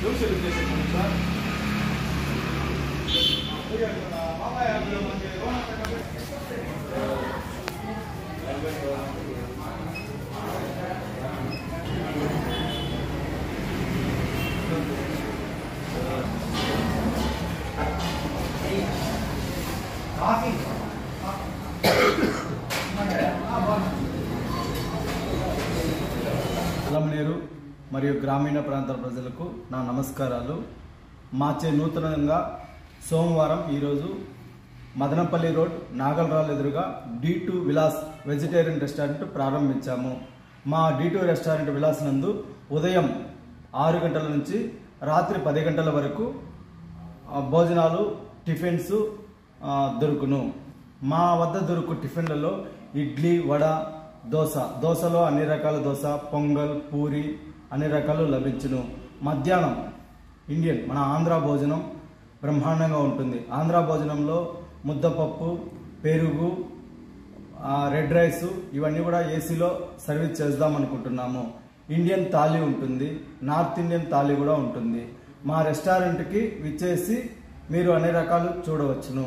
అలమనేరు మరియు గ్రామీణ ప్రాంతాల ప్రజలకు నా నమస్కారాలు మాచే నూతనంగా సోమవారం ఈరోజు మదనపల్లి రోడ్ నాగలరాల్ ఎదురుగా D two Vilas vegetarian restaurant ప్రారంభించాము మా డి టూ రెస్టారెంట్ విలాస్ నందు ఉదయం ఆరు గంటల నుంచి రాత్రి పది గంటల వరకు ఆ, భోజనాలు టిఫిన్స్ ఆ, దొరుకును మా వద్ద దొరుకు టిఫిన్లలో ఇడ్లీ వడ దోశ దోశలో అన్ని రకాల దోశ పొంగల్ పూరి అన్ని రకాలు లభించును మధ్యాహ్నం ఇండియన్ మన ఆంధ్ర భోజనం బ్రహ్మాండంగా ఉంటుంది ఆంధ్ర భోజనంలో ముద్దపప్పు పెరుగు ఆ, రెడ్ రైస్ ఇవన్నీ కూడా ఏసీలో సర్వీస్ చేద్దాం అనుకుంటున్నాము ఇండియన్ థాలీ ఉంటుంది నార్త్ ఇండియన్ థాలీ కూడా ఉంటుంది మా రెస్టారెంట్కి విచ్చేసి మీరు అన్ని రకాలు చూడవచ్చును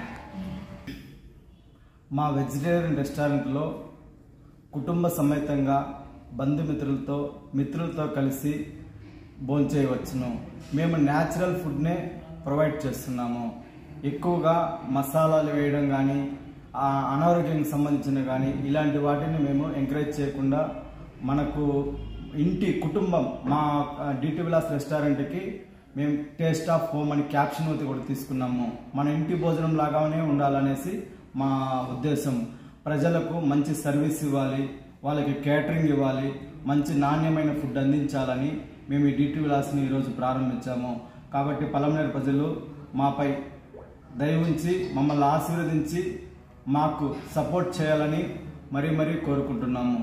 మా వెజిటేరియన్ రెస్టారెంట్లో కుటుంబ సమేతంగా బంధుమిత్రులతో మిత్రులతో కలిసి భోంచేయవచ్చును మేము న్యాచురల్ ఫుడ్నే ప్రొవైడ్ చేస్తున్నాము ఎక్కువగా మసాలాలు వేయడం కానీ ఆ అనారోగ్యానికి సంబంధించిన కానీ ఇలాంటి వాటిని మేము ఎంకరేజ్ చేయకుండా మనకు ఇంటి కుటుంబం మా డిటి విలాస్ రెస్టారెంట్కి మేము టేస్ట్ ఆఫ్ హోమ్ అని క్యాప్షన్ అయితే కూడా తీసుకున్నాము మన ఇంటి భోజనం లాగానే ఉండాలనేసి మా ఉద్దేశం ప్రజలకు మంచి సర్వీస్ ఇవ్వాలి వాళ్ళకి కేటరింగ్ ఇవ్వాలి మంచి నాణ్యమైన ఫుడ్ అందించాలని మేము ఈ డిటి విలాస్ని ఈరోజు ప్రారంభించాము కాబట్టి పలమనేరు ప్రజలు మాపై దయ ఉంచి మమ్మల్ని ఆశీర్వదించి మాకు సపోర్ట్ చేయాలని మరీ మరీ కోరుకుంటున్నాము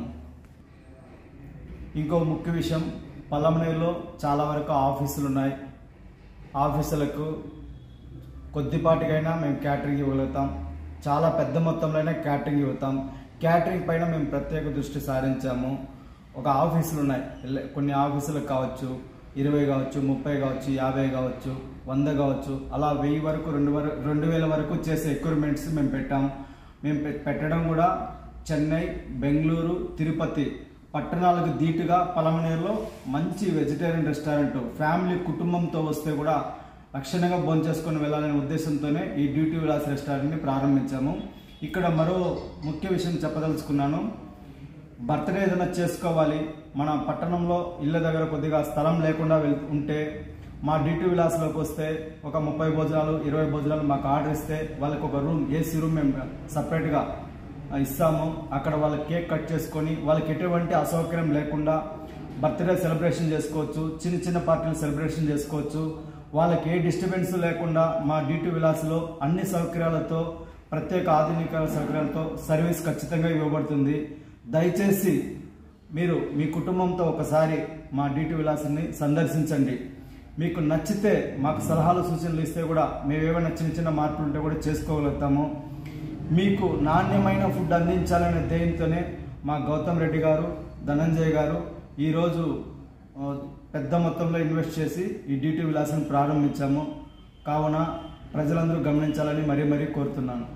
ఇంకో ముఖ్య విషయం పలమనేరులో చాలా వరకు ఆఫీసులు ఉన్నాయి ఆఫీసులకు కొద్దిపాటికైనా మేము క్యాటరింగ్ ఇవ్వగలుగుతాం చాలా పెద్ద మొత్తంలోనే క్యాటరింగ్ ఇవ్వుతాం క్యాటరింగ్ పైన మేము ప్రత్యేక దృష్టి సారించాము ఒక ఆఫీసులు ఉన్నాయి ఎల్ల- కొన్ని ఆఫీసులకు కావచ్చు ఇరవై కావచ్చు ముప్పై కావచ్చు యాభై కావచ్చు వంద కావచ్చు అలా వెయ్యి వరకు రెండు వరకు రెండు వేల వరకు చేసే ఎక్విప్మెంట్స్ మేము పెట్టాం మేము పె- పెట్టడం కూడా చెన్నై బెంగళూరు తిరుపతి పట్టణాలకు ధీటుగా పలమనేరులో మంచి వెజిటేరియన్ రెస్టారెంట్ ఫ్యామిలీ కుటుంబంతో వస్తే కూడా లక్షణంగా భోంచేసుకొని వెళ్ళాలనే ఉద్దేశంతోనే ఈ డ్యూటీ విలాస్ రెస్టారెంట్ని ప్రారంభించాము ఇక్కడ మరో ముఖ్య విషయం చెప్పదలుచుకున్నాను బర్త్డే ఏదైనా చేసుకోవాలి మన పట్టణంలో ఇళ్ళ దగ్గర కొద్దిగా స్థలం లేకుండా వెళ్ ఉంటే మా డిటి విలాస్లోకి వస్తే ఒక ముప్పై భోజనాలు ఇరవై భోజనాలు మాకు ఆర్డర్ ఇస్తే వాళ్ళకి ఒక రూమ్ ఏసీ రూమ్ మేము సపరేట్గా ఇస్తాము అక్కడ వాళ్ళ కేక్ కట్ చేసుకొని వాళ్ళకి ఎటువంటి అసౌకర్యం లేకుండా బర్త్డే సెలబ్రేషన్ చేసుకోవచ్చు చిన్న చిన్న పార్టీలు సెలబ్రేషన్ చేసుకోవచ్చు వాళ్ళకి ఏ డిస్టర్బెన్స్ లేకుండా మా డిటి విలాస్లో అన్ని సౌకర్యాలతో ప్రత్యేక ఆధునిక సౌకర్యాలతో సర్వీస్ ఖచ్చితంగా ఇవ్వబడుతుంది దయచేసి మీరు మీ కుటుంబంతో ఒకసారి మా డిటి విలాసాన్ని సందర్శించండి మీకు నచ్చితే మాకు సలహాలు సూచనలు ఇస్తే కూడా మేము ఏమైనా చిన్న చిన్న మార్పులు ఉంటే కూడా చేసుకోగలుగుతాము మీకు నాణ్యమైన ఫుడ్ అందించాలనే ధ్యేయంతోనే మా గౌతమ్ రెడ్డి గారు ధనంజయ్ గారు ఈరోజు ఆ, పెద్ద మొత్తంలో ఇన్వెస్ట్ చేసి ఈ డిటి విలాసాన్ని ప్రారంభించాము కావున ప్రజలందరూ గమనించాలని మరీ మరీ కోరుతున్నాను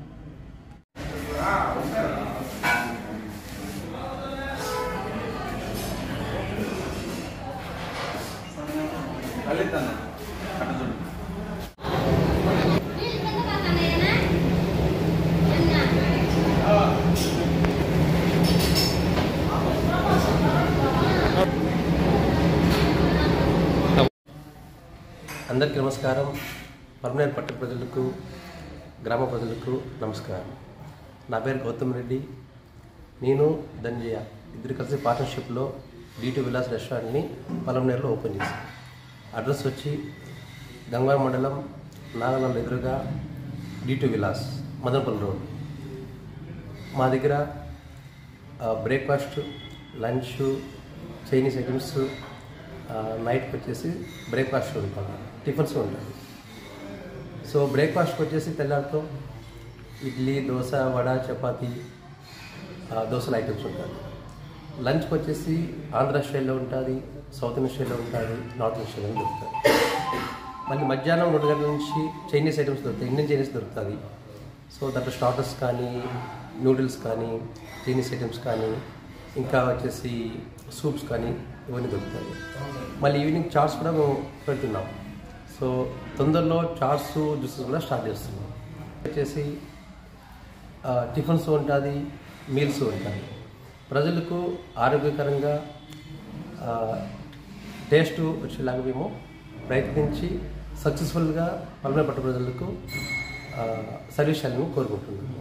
అందరికీ నమస్కారం పర్మనెంట్ పట్ట ప్రజలకు గ్రామ ప్రజలకు నమస్కారం నా పేరు గౌతమ్ రెడ్డి నేను ధనంజయ ఇద్దరు కలిసి పార్ట్నర్షిప్లో డీటీ విలాస్ రెస్టారెంట్ని పలంనేరులో ఓపెన్ చేశాను అడ్రస్ వచ్చి గంగవరం మండలం నాగనల్ ఎదురుగా డీటీ విలాస్ మదనపల్లి రోడ్ మా దగ్గర బ్రేక్ఫాస్ట్ లంచ్ చైనీస్ ఐటమ్స్ నైట్కి వచ్చేసి బ్రేక్ఫాస్ట్ ఉంటుంది టిఫిన్స్ ఉంటుంది సో బ్రేక్ఫాస్ట్కి వచ్చేసి తెల్లారితో ఇడ్లీ దోశ వడ చపాతి ఆ, దోశల ఐటమ్స్ ఉంటాయి లంచ్కి వచ్చేసి ఆంధ్ర స్టైల్లో ఉంటుంది సౌత్ ఇండియన్ స్టైల్లో ఉంటుంది నార్త్ ఇండియన్ స్టైల్లో దొరుకుతుంది మళ్ళీ మధ్యాహ్నం రెండు గంటల నుంచి చైనీస్ ఐటమ్స్ దొరుకుతాయి ఇండియన్ చైనీస్ దొరుకుతుంది సో దాంట్లో స్టార్టర్స్ కానీ నూడిల్స్ కానీ చైనీస్ ఐటమ్స్ కానీ ఇంకా వచ్చేసి సూప్స్ కానీ ఇవన్నీ దొరుకుతాయి మళ్ళీ ఈవినింగ్ చాట్స్ కూడా మేము పెడుతున్నాం సో తొందరలో చాట్స్ జ్యూసెస్ కూడా స్టార్ట్ చేస్తున్నాం వచ్చేసి ఆ, టిఫిన్స్ ఉంటుంది మీల్స్ ఉంటుంది ప్రజలకు ఆరోగ్యకరంగా ఆ, టేస్ట్ వచ్చేలాగా మేము ప్రయత్నించి సక్సెస్ఫుల్గా పల్మల పట్టు ప్రజలకు ఆ, సర్వీస్ చేయాలని కోరుకుంటున్నాము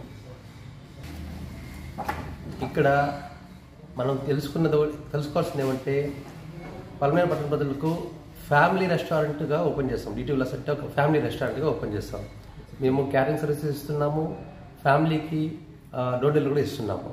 ఇక్కడ మనం తెలుసుకున్నది ఒకటి- తెలుసుకోవాల్సింది ఏమంటే పల్మేర పట్టణ ప్రజలకు ఫ్యామిలీ రెస్టారెంట్గా ఓపెన్ చేస్తాం డిటీ విలాస్ అంటే ఒక ఫ్యామిలీ రెస్టారెంట్గా ఓపెన్ చేస్తాం మేము క్యాటరింగ్ సర్వీసెస్ ఇస్తున్నాము ఫ్యామిలీకి ఆ, డోర్ డెలివరీ కూడా ఇస్తున్నాము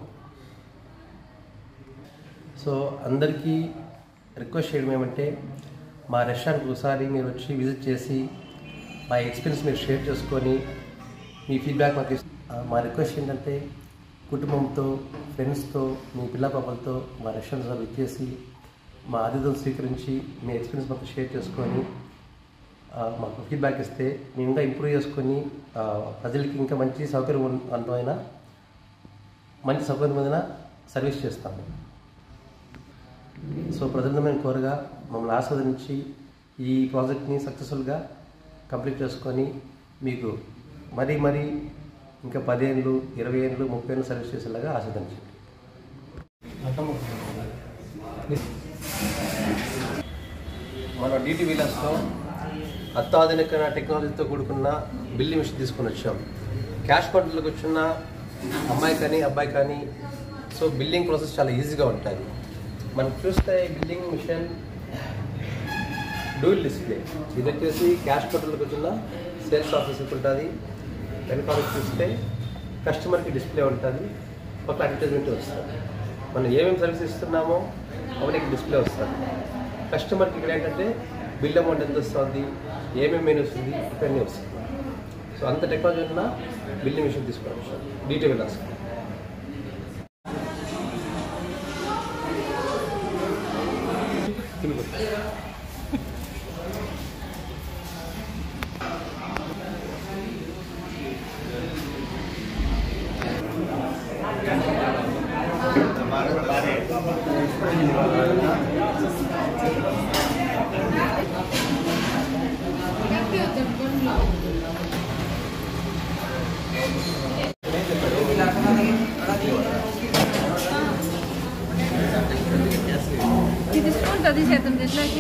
సో అందరికీ రిక్వెస్ట్ చేయడం ఏమంటే మా రెస్టారెంట్కి ఒకసారి మీరు వచ్చి విజిట్ చేసి మా ఎక్స్పీరియన్స్ మీరు షేర్ చేసుకొని మీ ఫీడ్బ్యాక్ మాకు ఇస్- ఆ, మా రిక్వెస్ట్ ఏంటంటే కుటుంబంతో ఫ్రెండ్స్తో మీ పిల్ల పాపలతో మా రెస్టారెంట్ విచ్చేసి మా ఆతిథ్యం స్వీకరించి మీ ఎక్స్పీరియన్స్ మాకు షేర్ చేసుకొని ఆ, మాకు ఫీడ్బ్యాక్ ఇస్తే మేము ఇంకా ఇంప్రూవ్ చేసుకొని ఆ, ప్రజలకి ఇంకా మంచి సౌకర్యవంతమైన మంచి సౌకర్యమైన సర్వీస్ చేస్తాము సో ప్రజలను మేము కోరగా మమ్మల్ని ఆస్వాదించి ఈ ప్రాజెక్ట్ని సక్సెస్ఫుల్గా కంప్లీట్ చేసుకొని మీకు మరీ మరీ ఇంకా పదేళ్ళు ఇరవై ఏళ్ళు ముప్పై ఏళ్ళు సర్వీస్ చేసేలాగా ఆస్వాదించండి మన డిటి వీలర్స్లో అత్యాధునిక టెక్నాలజీతో కూడుకున్న బిల్లింగ్ మిషన్ తీసుకొని వచ్చాం క్యాష్ కౌంటర్లకు వచ్చిన అమ్మాయి కానీ అబ్బాయి కానీ సో బిల్లింగ్ ప్రాసెస్ చాలా ఈజీగా ఉంటుంది మనం చూస్తే ఈ బిల్లింగ్ మిషన్ డూల్ డిస్ప్లే ఇది వచ్చేసి క్యాష్ కౌంటర్లకు వచ్చిన సేల్స్ ఆఫీసర్కి ఉంటుంది వెనకాల చూస్తే కస్టమర్కి డిస్ప్లే ఉంటుంది పక్కన అడ్వర్టైజ్మెంట్ వస్తుంది మనం ఏమేమి సర్వీస్ ఇస్తున్నామో అవన్నీ డిస్ప్లే వస్తుంది కస్టమర్కి ఇక్కడ ఏంటంటే బిల్ అమౌంట్ ఎంత వస్తుంది ఏమేమి మెనూ వస్తుంది ఇవన్నీ వస్తుంది సో అంత టెక్నాలజీ ఉన్న బిల్లింగ్ మిషన్ తీసుకోవచ్చు డీటెయిల్ విలాస్ తీసుకుంటా తీసేద్దాం దీంట్లోకి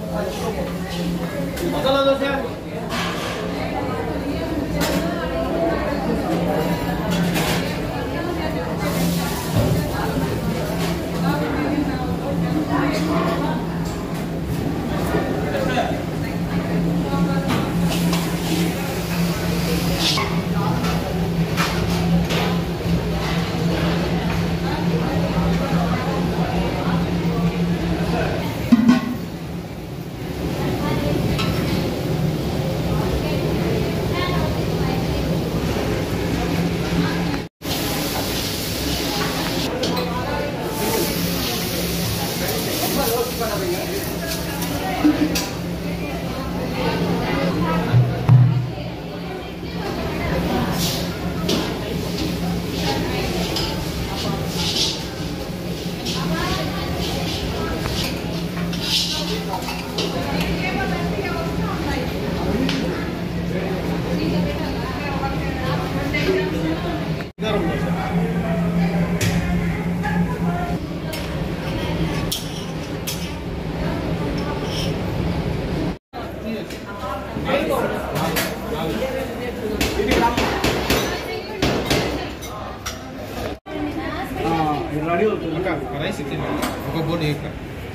రైస్ ఇచ్చింది ఒక బోర్డు ఇక్కడ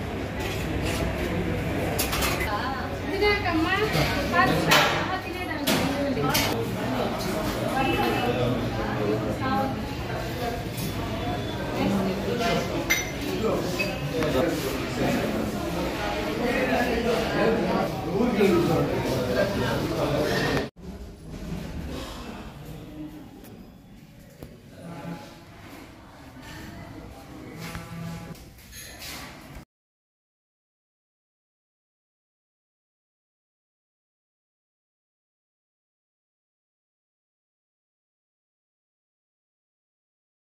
తినేకమ్మా తినేదానికి ఆ